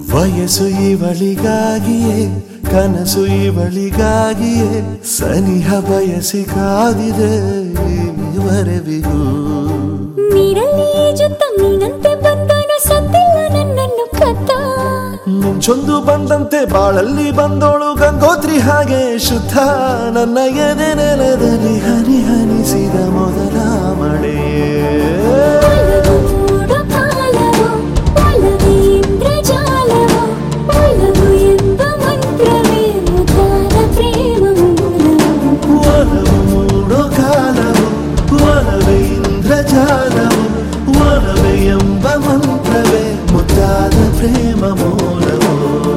ವಯಸ್ಸು ಇವಳಿಗಾಗಿಯೇ ಕನಸು ಇವಳಿಗಾಗಿಯೇ ಸನಿಹ ಬಯಸಿ ಕಾದಿದೆ ಇವರೆವಿಗೂ ನೀರಲ್ಲಿ ಈಜುತ್ತ ನೀನಂತೆ ಬಂದನು ಸತ್ತಿಲ್ಲ ನನ್ನನ್ನು ಕತ್ತ ಮುಂಚೊಂದು ಬಂದಂತೆ ಬಾಳಲ್ಲಿ ಬಂದೋಳು ಗಂಗೋತ್ರಿ ಹಾಗೆ ಶುದ್ಧ ನನ್ನ ಎದೆ ನೆಲದಲ್ಲಿ ಹನಿ ಹನಿಸಿದ ಮೊದಲ ಮಳೆಯೇ ಒಲವು ಕಾಲವು ಒಲವೇ ಇಂದ್ರಜಾಲವು ಒಲವು ಎಂಬ ಮಂತ್ರವೇ ಮುಖಾನ ಪ್ರೇಮ ಮೂಲವು ಒಲವು ಮೂಡೋ ಕಾಲವು ಒಲವೇ ಇಂದ್ರಜಾಲವು ಒಲವೇ ಎಂಬ ಮಂತ್ರವೇ ಮುದ್ದಾದ ಪ್ರೇಮ ಮೂಲವು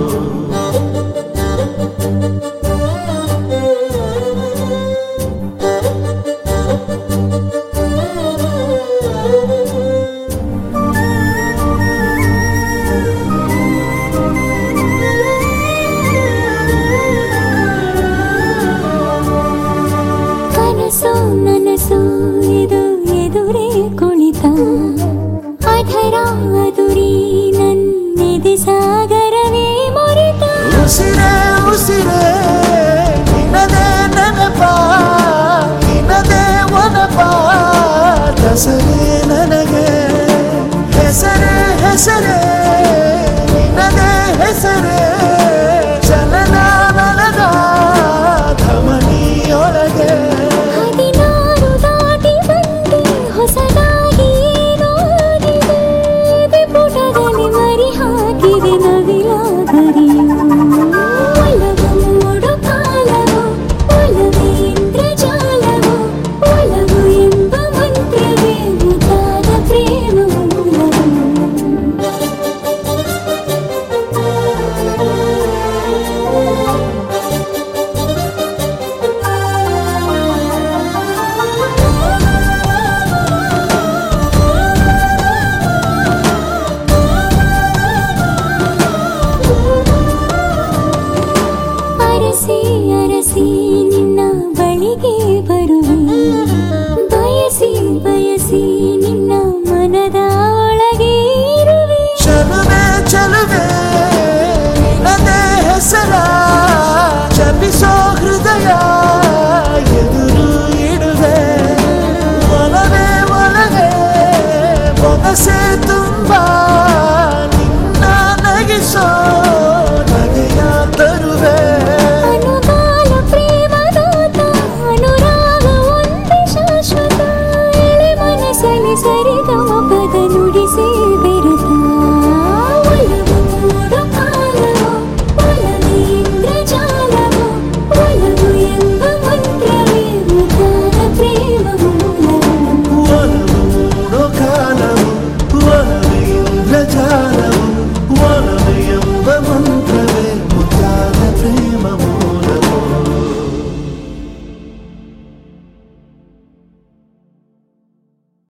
ಕನಸು ನನಸು ಇದು ಎದುರೇ ಕುಳಿತ ಅಧರ ಅದುರಿ ನನ್ನೆದೆ ಸಾಗರವೇ ಮೊರೆತ ಉಸಿರೇ ಉಸಿರೇ ನಿನದೇ ನೆನಪ ನಿನದೇ ಒನಪ ದಸರೇ ನನಗೆ ಹೆಸರೇ ಹೆಸರೇ ನಿನದೇ ಹೆಸರೇ ಚಲನ ನನದ ಧಮನಿಯೊಳಗೆ ಹದಿನಾರು ದಾಟಿ ಬಂದೆ ಹೊಸದಾಗಿ ಏನೋ ಆಗಿದೆ ಪುಟದಲ್ಲಿ ಮರಿ ಹಾಕಿದೆ ನವಿಲಾಗರಿಯು ಒಲವು ಮೂಡು ಕಾಲವು ಒಲವೇ ಇಂದ್ರಜಾಲವು ಒಲವು ಎಂಬ ಮಂತ್ರವೇ ಮುದಾದ ಪ್ರೇಮ ಮೂಲವು ಅರಸಿ ಅರಸಿ ನಿನ್ನ ಬಳಿಗೆ ಬರುವೆ ಬಯಸಿ ಬಯಸಿ ನಿನ್ನ ಮನದ ಒಳಗೆ ಇರುವೆ ಚಲುವೆ ಚಲುವೆ ನಿನದೇ ಹೆಸರ ಚಲಿಸೋ ಹೃದಯ ಎದುರು ಇಡುವೆ ಒಲವೇ ಒಲವೇ ಮೊಗಸೆ ತುಂಬ ನಿನ್ನ ನಗಿಸೋ ನಗೆಯ ತರುವೆ ಅನುಗಾಲ ಪ್ರೇಮದಾತ ಅನುರಾಗ ಒಂದೇ ಶಾಶ್ವತ ಎಳೆ ಮನಸ್ಸಲ್ಲಿ ಸರಿ